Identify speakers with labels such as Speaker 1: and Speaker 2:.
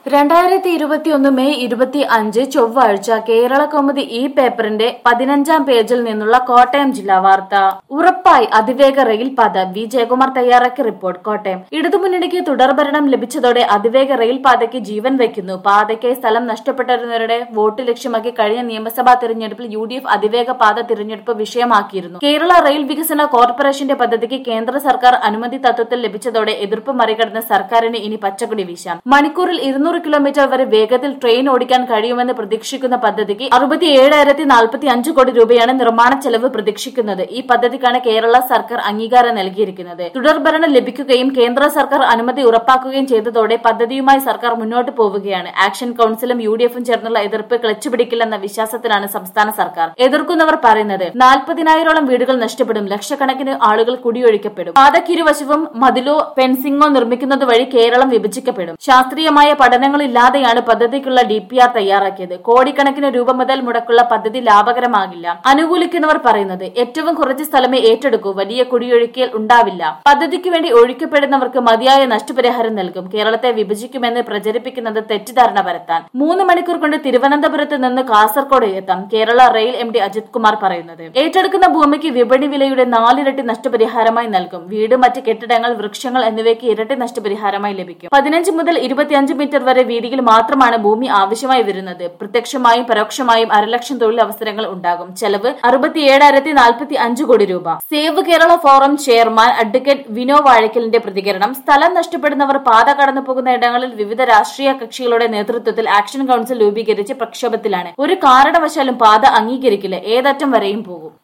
Speaker 1: രണ്ടായിരത്തി ഇരുപത്തിയൊന്ന് മെയ് ഇരുപത്തി അഞ്ച് ചൊവ്വാഴ്ച കേരള കൗമുദി ഈ പേപ്പറിന്റെ പതിനഞ്ചാം പേജിൽ നിന്നുള്ള കോട്ടയം ജില്ലാ വാർത്ത ഉറപ്പായി അതിവേഗ റെയിൽ പാത വി ജയകുമാർ തയ്യാറാക്കിയ റിപ്പോർട്ട് കോട്ടയം ഇടതുമുന്നണിക്ക് തുടർഭരണം ലഭിച്ചതോടെ അതിവേഗ റെയിൽ പാതയ്ക്ക് ജീവൻ വയ്ക്കുന്നു പാതയ്ക്കായി സ്ഥലം നഷ്ടപ്പെട്ടവരുടെ വോട്ട് ലക്ഷ്യമാക്കി കഴിഞ്ഞ നിയമസഭാ തെരഞ്ഞെടുപ്പിൽ യു ഡി എഫ് അതിവേഗ പാത തിരഞ്ഞെടുപ്പ് വിഷയമാക്കിയിരുന്നു കേരള റെയിൽ വികസന കോർപ്പറേഷന്റെ പദ്ധതിക്ക് കേന്ദ്ര സർക്കാർ അനുമതി തത്വത്തിൽ ലഭിച്ചതോടെ എതിർപ്പ് മറികടന്ന് സർക്കാരിന് ഇനി പച്ചക്കൊടി വീശാം മണിക്കൂറിൽ ഇരുന്നൂറ് കിലോമീറ്റർ വരെ വേഗത്തിൽ ട്രെയിൻ ഓടിക്കാൻ കഴിയുമെന്ന് പ്രതീക്ഷിക്കുന്ന പദ്ധതിക്ക് അറുപത്തിയേഴായിരത്തി നാൽപ്പത്തി അഞ്ച് കോടി രൂപയാണ് നിർമ്മാണ ചെലവ് പ്രതീക്ഷിക്കുന്നത് ഈ പദ്ധതിക്കാണ് കേരള സർക്കാർ അംഗീകാരം നൽകിയിരിക്കുന്നത് തുടർഭരണം ലഭിക്കുകയും കേന്ദ്ര സർക്കാർ അനുമതി ഉറപ്പാക്കുകയും ചെയ്തതോടെ പദ്ധതിയുമായി സർക്കാർ മുന്നോട്ട് പോവുകയാണ് ആക്ഷൻ കൌൺസിലും യു ഡി എഫും ചേർന്നുള്ള എതിർപ്പ് ക്ലച്ച് പിടിക്കില്ലെന്ന വിശ്വാസത്തിലാണ് സംസ്ഥാന സർക്കാർ എതിർക്കുന്നവർ പറയുന്നത് നാൽപ്പതിനായിരോളം വീടുകൾ നഷ്ടപ്പെടും ലക്ഷക്കണക്കിന് ആളുകൾ കുടിയൊഴിക്കപ്പെടും പാതക്കിരുവശവും മതിലോ ഫെൻസിംഗോ നിർമ്മിക്കുന്നത് വഴി കേരളം വിഭജിക്കപ്പെടും ശാസ്ത്രീയമായ പഠനങ്ങളില്ലാതെയാണ് പദ്ധതിക്കുള്ള ഡി പി ആർ തയ്യാറാക്കിയത് കോടിക്കണക്കിന് രൂപ മുതൽ മുടക്കുള്ള പദ്ധതി ലാഭകരമാകില്ല അനുകൂലിക്കുന്നവർ പറയുന്നത് ഏറ്റവും കുറച്ച് സ്ഥലമേ ഏറ്റെടുക്കൂ വലിയ കുടിയൊഴുക്കിയൽ ഉണ്ടാവില്ല പദ്ധതിക്ക് വേണ്ടി ഒഴിക്കപ്പെടുന്നവർക്ക് മതിയായ നഷ്ടപരിഹാരം നൽകും കേരളത്തെ വിഭജിക്കുമെന്ന് പ്രചരിപ്പിക്കുന്നത് തെറ്റിദ്ധാരണ പരത്താൻ മൂന്ന് മണിക്കൂർ കൊണ്ട് തിരുവനന്തപുരത്ത് നിന്ന് കാസർഗോഡ് എത്താം Kerala rail M D Ajith Kumar പറയുന്നത് ഏറ്റെടുക്കുന്ന ഭൂമിക്ക് വിപണി വിലയുടെ നാലിരട്ടി നഷ്ടപരിഹാരമായി നൽകും വീട് മറ്റ് കെട്ടിടങ്ങൾ വൃക്ഷങ്ങൾ എന്നിവയ്ക്ക് ഇരട്ടി നഷ്ടപരിഹാരമായി ലഭിക്കും പതിനഞ്ച് മുതൽ ഇരുപത്തിയഞ്ച് മീറ്റർ വരെ വീതിയിൽ മാത്രമാണ് ഭൂമി ആവശ്യമായി വരുന്നത് പ്രത്യക്ഷമായും പരോക്ഷമായും അരലക്ഷം തൊഴിൽ അവസരങ്ങൾ ഉണ്ടാകും ചെലവ് അറുപത്തിയേഴായിരത്തി നാൽപ്പത്തി അഞ്ച് കോടി രൂപ save Kerala forum chairman advocate Vino വാഴക്കലിന്റെ പ്രതികരണം സ്ഥലം നഷ്ടപ്പെടുന്നവർ പാത കടന്നു പോകുന്ന ഇടങ്ങളിൽ വിവിധ രാഷ്ട്രീയ കക്ഷികളുടെ നേതൃത്വത്തിൽ ആക്ഷൻ കൌൺസിൽ രൂപീകരിച്ച് പ്രക്ഷോഭത്തിലാണ് ഒരു കാരണവശാലും പാത അംഗീകരിക്കില്ല ഏതറ്റം വരെയും പോകും